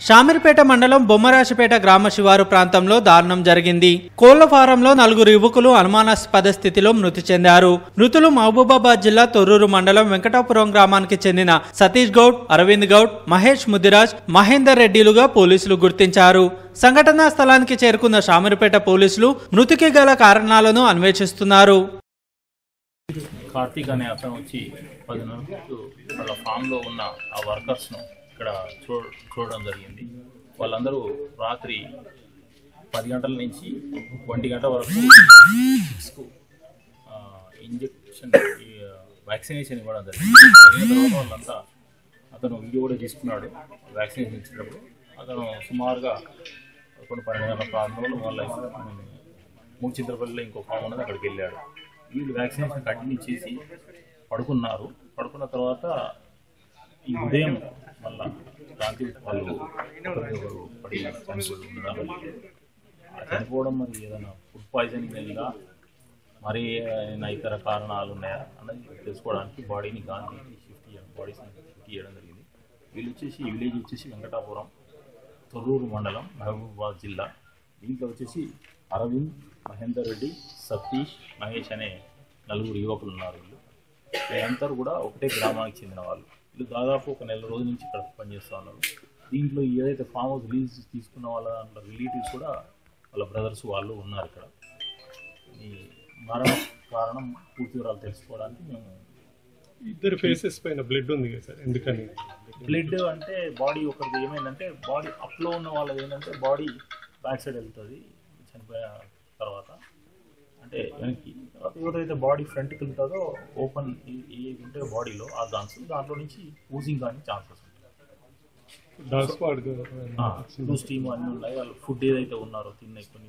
షామీర్పేట మండలం బొమ్మరాశిపేట గ్రామ శివారు ప్రాంతంలో దారుణం జరిగింది కోళ్ల ఫారంలో నలుగురు యువకులు అనుమానాస్పద స్థితిలో మృతి చెందారు మృతులు మహబూబాబాద్ జిల్లా తొర్రూరు మండలం వెంకటాపురం గ్రామానికి చెందిన సతీష్ గౌడ్ అరవింద్ గౌడ్ మహేష్ ముదిరాజ్ మహేందర్ రెడ్డిలుగా పోలీసులు గుర్తించారు సంఘటనా స్థలానికి చేరుకున్న షామీర్పేట పోలీసులు మృతికి గల కారణాలను అన్వేషిస్తున్నారు కార్తీక్ అనే అతను వచ్చి పదిన్నరకు వాళ్ళ ఫామ్లో ఉన్న ఆ వర్కర్స్ను ఇక్కడ చూ చూడడం జరిగింది వాళ్ళందరూ రాత్రి పది గంటల నుంచి ఒంటి గంట వరకు సిక్స్కు ఇంజెక్షన్ వ్యాక్సినేషన్ ఇవ్వడం జరిగింది జరిగిన తర్వాత వాళ్ళంతా అతను వీడియో కూడా తీసుకున్నాడు వ్యాక్సినేషన్ ఇచ్చినప్పుడు అతను సుమారుగా కొన్ని పన్నెండు గంటల ప్రాంతంలో వాళ్ళ మూడు చింతపల్లిలో ఇంకో ఫామ్ ఉన్నది అక్కడికి వెళ్ళాడు వీళ్ళు వ్యాక్సినేషన్ కంటిన్యూ చేసి పడుకున్నారు పడుకున్న తర్వాత ఈ ఉదయం మళ్ళా దాంట్లో వాళ్ళు ఒకరికొకరు పడి చనిపోయి ఉండడం ఆ చనిపోవడం మరి ఏదైనా ఫుడ్ పాయిజనింగ్ అయిందా మరి ఏమైనా ఇతర కారణాలు ఉన్నాయా అన్నది తెలుసుకోవడానికి బాడీని గాంధీకి షిఫ్ట్ చేయడం బాడీస్ షిఫ్ట్ చేయడం జరిగింది వీళ్ళు వచ్చేసి ఈ విలేజ్ వచ్చేసి వెంకటాపురం తొర్రూరు మండలం మహబూబాబాద్ జిల్లా దీంట్లో వచ్చేసి అరవింద్ మహేందర్ రెడ్డి సతీష్ మహేష్ అనే నలుగురు యువకులు ఉన్నారు వీళ్ళు వీళ్ళందరూ కూడా ఒకటే గ్రామానికి చెందిన వాళ్ళు వీళ్ళు దాదాపు ఒక నెల రోజుల నుంచి ఇక్కడ పనిచేస్తూ ఉన్నారు దీంట్లో ఏదైతే ఫామ్ హౌస్ రిలీజ్ తీసుకున్న వాళ్ళ దాంట్లో రిలేటివ్స్ కూడా వాళ్ళ బ్రదర్స్ వాళ్ళు ఉన్నారు ఇక్కడ ఈ మరణ కారణం పూర్తి వివరాలు తెలుసుకోవడానికి మేము ఇద్దరు ఫేసెస్ పైన బ్లడ్ ఉంది కదా సార్ ఎందుకని బ్లడ్ అంటే బాడీ ఒకరిది ఏమైందంటే బాడీ అప్లో ఉన్న వాళ్ళది ఏంటంటే బాడీ బ్యాక్ సైడ్ వెళ్తుంది చనిపోయిన తర్వాత అంటే వెనక్కి తర్వాత ఎవరైతే బాడీ ఫ్రంట్కి వెళ్తుందో ఓపెన్ ఏ ఉంటే బాడీలో ఆ గాన్స్ దాంట్లో నుంచి ఊజింగ్ కానీ ఛాన్సెస్ ఉంటాయి డాగ్ స్క్వాడ్ టూ స్టీమ్ అన్నీ ఉన్నాయి వాళ్ళు ఫుడ్ ఏదైతే ఉన్నారో తిన్నాయి కొన్ని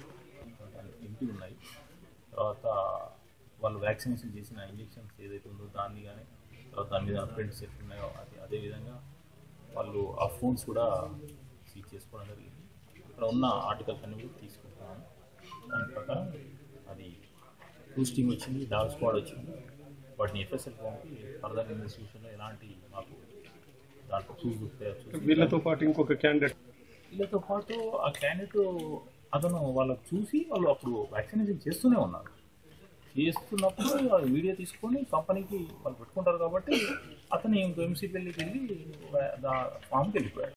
ఇంటి ఉన్నాయి తర్వాత వాళ్ళు వ్యాక్సినేషన్ చేసిన ఇంజెక్షన్స్ ఏదైతే ఉందో దాన్ని కానీ తర్వాత దాని మీద ప్రింట్స్ ఎట్లా ఉన్నాయో అది అదేవిధంగా వాళ్ళు ఆ ఫోన్స్ కూడా సీజ్ చేసుకోవడం జరిగింది ఇక్కడ ఉన్న ఆర్టికల్స్ అన్ని కూడా తీసుకుంటున్నాను దాని ప్రకారం అది టూ స్టీమ్ వచ్చింది డాగ్ స్క్వాడ్ వచ్చింది వాటిని ఎఫ్ఎస్ఎల్ పంపి ఫర్దర్ ఇన్వెస్టిగేషన్లో ఎలాంటి మాకు దాంట్లో చూసి చూసి వీళ్ళతో పాటు ఇంకొక క్యాండిడేట్ వీళ్ళతో పాటు ఆ క్యాండిడేట్ అతను వాళ్ళకి చూసి వాళ్ళు అప్పుడు వ్యాక్సినేషన్ చేస్తూనే ఉన్నారు చేస్తున్నప్పుడు ఆ వీడియో తీసుకొని కంపెనీకి వాళ్ళు పెట్టుకుంటారు కాబట్టి అతను ఇంకో ఎంసీపీఎల్కి వెళ్ళి ఫామ్కి వెళ్ళిపోయాడు